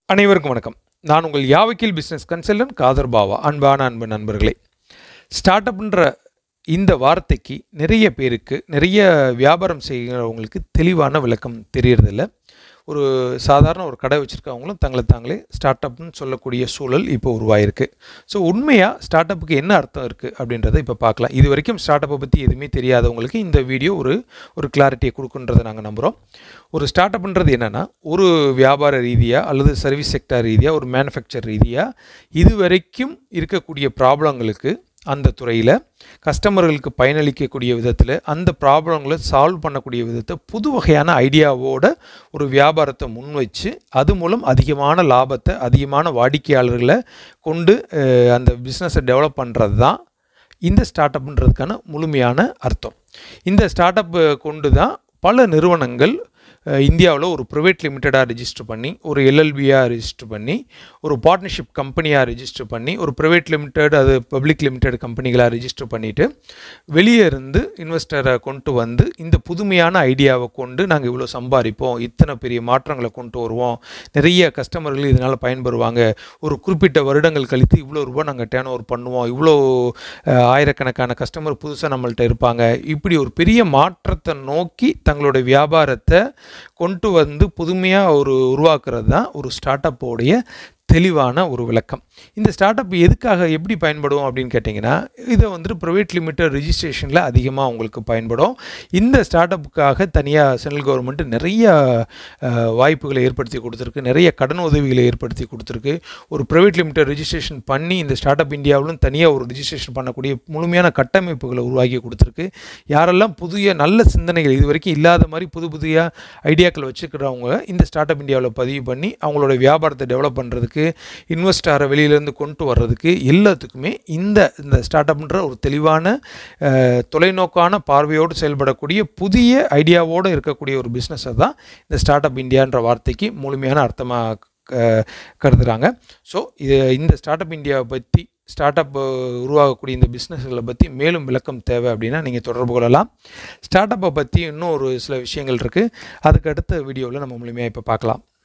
அனைவருக்கும் வணக்கம் நான் உங்கள் யாவக்கில் பிஸ்னஸ் கன்சல்டன்ட் காதர் பாவா அன்பான அன்பு நண்பர்களே ஸ்டார்ட் அப்ன்ற இந்த வார்த்தைக்கு நிறைய பேருக்கு நிறைய வியாபாரம் செய்கிறவங்களுக்கு தெளிவான விளக்கம் தெரியறதில்ல ஒரு சாதாரண ஒரு கடை வச்சுருக்கவங்களும் தங்களை தாங்களே ஸ்டார்ட் அப்னு சொல்லக்கூடிய சூழல் இப்போ உருவாயிருக்கு ஸோ உண்மையாக ஸ்டார்ட் அப்புக்கு என்ன அர்த்தம் இருக்குது அப்படின்றத இப்போ பார்க்கலாம் இது வரைக்கும் ஸ்டார்ட் அப்பை பற்றி எதுவுமே தெரியாதவங்களுக்கு இந்த வீடியோ ஒரு ஒரு கிளாரிட்டியை கொடுக்குன்றதை நாங்கள் நம்புகிறோம் ஒரு ஸ்டார்ட் அப்ன்றது என்னென்னா ஒரு வியாபார ரீதியாக அல்லது சர்வீஸ் செக்டார் ரீதியாக ஒரு மேனுஃபேக்சர் ரீதியாக இது வரைக்கும் இருக்கக்கூடிய ப்ராப்ளங்களுக்கு அந்த துறையில் கஸ்டமர்களுக்கு பயனளிக்கக்கூடிய விதத்தில் அந்த ப்ராப்ளங்களை சால்வ் பண்ணக்கூடிய விதத்தை புது வகையான ஐடியாவோட ஒரு வியாபாரத்தை முன் வச்சு அது மூலம் அதிகமான லாபத்தை அதிகமான வாடிக்கையாளர்களை கொண்டு அஹ், அந்த பிஸ்னஸை டெவலப் பண்ணுறது தான் இந்த ஸ்டார்ட் அப்ன்றதுக்கான முழுமையான அர்த்தம் இந்த ஸ்டார்ட் அப் கொண்டு தான் பல நிறுவனங்கள் இந்தியாவில் ஒரு ப்ரைவேட் லிமிட்டடாக ரிஜிஸ்டர் பண்ணி ஒரு எல்எல்பியாக ரிஜிஸ்டர் பண்ணி ஒரு பார்ட்னர்ஷிப் கம்பெனியாக ரிஜிஸ்டர் பண்ணி ஒரு ப்ரைவேட் லிமிடெட் அது பப்ளிக் லிமிடெட் கம்பெனிகளாக ரிஜிஸ்டர் பண்ணிவிட்டு வெளியே இருந்து இன்வெஸ்டரை கொண்டு வந்து இந்த புதுமையான ஐடியாவை கொண்டு நாங்கள் இவ்வளோ சம்பாதிப்போம் இத்தனை பெரிய மாற்றங்களை கொண்டு வருவோம் நிறைய கஸ்டமர்கள் இதனால் பயன்பெறுவாங்க ஒரு குறிப்பிட்ட வருடங்கள் கழித்து இவ்வளோ ரூபாய் நாங்கள் டேர்ன் ஓவர் பண்ணுவோம் இவ்வளோ அஹ், ஆயிரக்கணக்கான கஸ்டமர் புதுசாக நம்மள்ட்ட இருப்பாங்க இப்படி ஒரு பெரிய மாற்றத்தை நோக்கி தங்களோட வியாபாரத்தை கொண்டு வந்து புதுமையாக ஒரு உருவாக்குறது தான் ஒரு ஸ்டார்ட் அப்போடைய தெளிவான ஒரு விளக்கம் இந்த ஸ்டார்ட் அப் எதுக்காக எப்படி பயன்படும் அப்படின்னு கேட்டிங்கன்னா இதை வந்துட்டு ப்ரைவேட் லிமிட்டட் ரிஜிஸ்ட்ரேஷனில் அதிகமாக உங்களுக்கு பயன்படும் இந்த ஸ்டார்ட் அப்புக்காக தனியாக சென்ட்ரல் கவர்மெண்ட் நிறைய அஹ், வாய்ப்புகளை ஏற்படுத்தி கொடுத்துருக்கு நிறைய கடன் உதவிகளை ஏற்படுத்தி கொடுத்துருக்கு ஒரு ப்ரைவேட் லிமிட்டட் ரிஜிஸ்ட்ரேஷன் பண்ணி இந்த ஸ்டார்ட் அப் இந்தியாவிலும் தனியாக ஒரு ரிஜிஸ்ட்ரேஷன் பண்ணக்கூடிய முழுமையான கட்டமைப்புகளை உருவாக்கி கொடுத்துருக்கு யாரெல்லாம் புதிய நல்ல சிந்தனைகள் இது வரைக்கும் இல்லாத மாதிரி புது புதிய ஐடியாக்கள் வச்சுக்கிறவங்க இந்த ஸ்டார்ட் அப் இந்தியாவில் பதிவு பண்ணி அவங்களோட வியாபாரத்தை டெவலப் பண்ணுறதுக்கு இன்வெஸ்டாரை வெளியிலேருந்து கொண்டு வர்றதுக்கு எல்லாத்துக்குமே இந்த இந்த ஸ்டார்ட் அப்ன்ற ஒரு தெளிவான அஹ், தொலைநோக்கான பார்வையோடு செயல்படக்கூடிய புதிய ஐடியாவோடு இருக்கக்கூடிய ஒரு பிஸ்னஸை தான் இந்த ஸ்டார்ட் அப் இந்தியான்ற வார்த்தைக்கு முழுமையான அர்த்தமாக கருதுகிறாங்க ஸோ இது இந்த ஸ்டார்ட் அப் இந்தியாவை பற்றி ஸ்டார்ட் அப் உருவாகக்கூடிய இந்த பிஸ்னஸ்களை பற்றி மேலும் விளக்கம் தேவை அப்படின்னா நீங்கள் தொடர்பு கொள்ளலாம் ஸ்டார்ட் அப்பை பற்றி இன்னும் ஒரு சில விஷயங்கள் இருக்குது அதுக்கு அடுத்த வீடியோவில் நம்ம முழுமையாக இப்போ பார்க்கலாம்